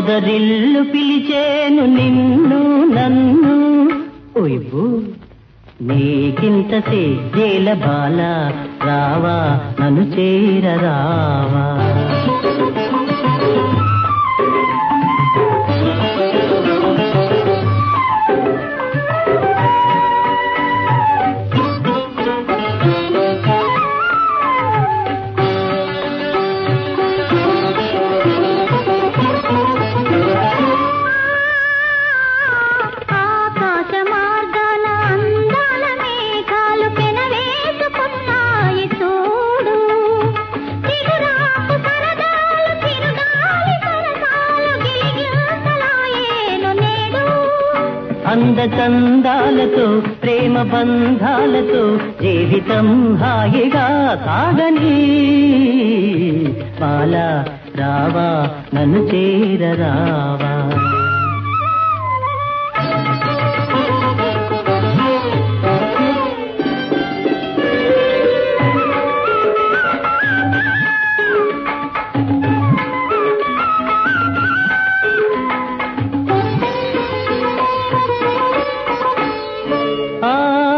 పొదరిల్లు పిలిచేను నిన్ను నన్ను ఓయ్బు నీకింత సేల బాల రావా నన్ను చేర రావా ఆకాశ మార్గాల అందాల మేఘాలు పెనవేసుకున్నాయి చూడు చిగురాకు సరదాలు చిరుగాలి సరసాలు గిలిగింతలాయేను నేడు అంద చందాలతో ప్రేమ బంధాలతో జీవితం హాయిగా సాగని బాల రావా నన్ను చేర రావా ఆ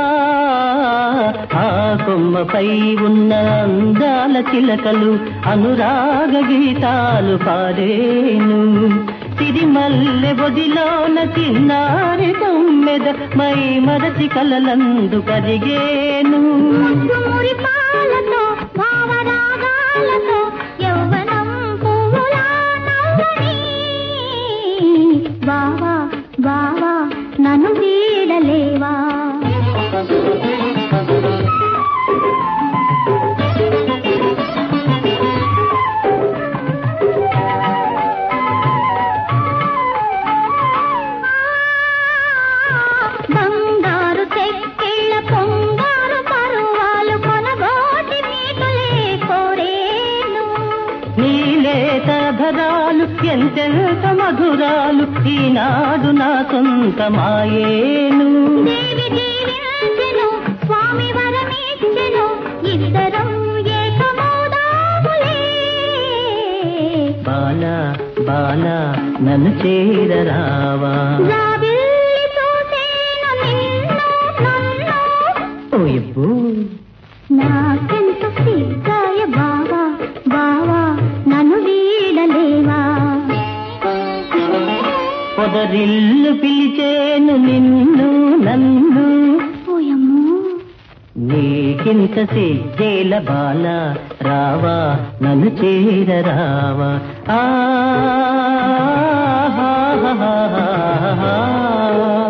ఆ కొమ్మపై ఉన్న అందాల చిలకలు అనురాగ గీతాలు పాడేను తిరిమల్లె బొదిలోన చిన్నారి తొమ్మెద మై మరచి కలలందు కరిగేను మురి పాలతో భావరాగాలతో యౌవనం పువ్వులా నవ్వని బావా బావా నన్ను వీడలేవా బంగారు చెక్కిళ్ళ పొంగారు పరువాలు కొనబోటి మీకులే కోరేను నీలేత ధరాలు ఎంతెంత మధురాలు ఈనాడు నా సొంతమాయేను దేవి దీవించెను స్వామి వరమిచ్చెను ఇద్దరం ఏకమౌదాములే బాల బాల నన్ను చేరరావా జాబిల్లి చూసేను నిన్ను నన్ను ఓయబ్బు నాకెంత సిగ్గాయ బావా బావా నన్ను వీడలేవా పొదరిల్లు పిలిచేను నిన్ను నన్ను పోయమ్మో నీకింత సిద్ధేల బాల రావా నన్ను చేరరావా ఆ